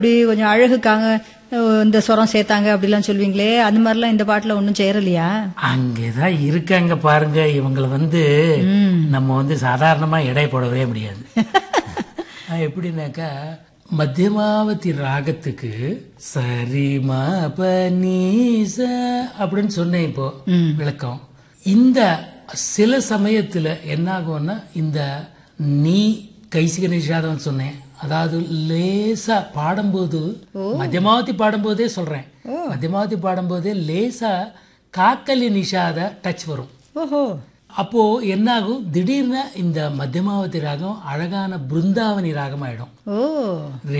இப்படி கொஞ்சம் அழகுக்காக அஹ், இந்த சுரம் சேர்த்தாங்க அப்படிலாம் சொல்வீங்களே அந்த மாதிரிலாம் இந்த பாட்டுல ஒன்றும் சேரலையா அங்கேதான் இருக்காங்க பாருங்க இவங்கள வந்து நம்ம வந்து சாதாரணமா எடை போடவே முடியாது அது எப்படின்னாக்கா மத்தியமாவதி ராகத்துக்கு சரிமா பனீச அப்படின்னு சொன்னேன் இப்போ விளக்கம் இந்த சில சமயத்துல என்ன ஆகும்னா இந்த நீ கைசிக நிஷாதம் சொன்னேன் அதாவது லேசா பாடும்போது மத்தியமாவதி பாடும்போதே சொல்றேன் மத்தியமாவதி பாடும்போதே லேசா காக்கலி நிஷாத டச் வரும் ஓஹோ அப்போ என்னாகும் திடீர்னு இந்த மத்தியமாவதி ராகம் அழகான பிருந்தாவனி ராகம் ஆயிடும் ஓ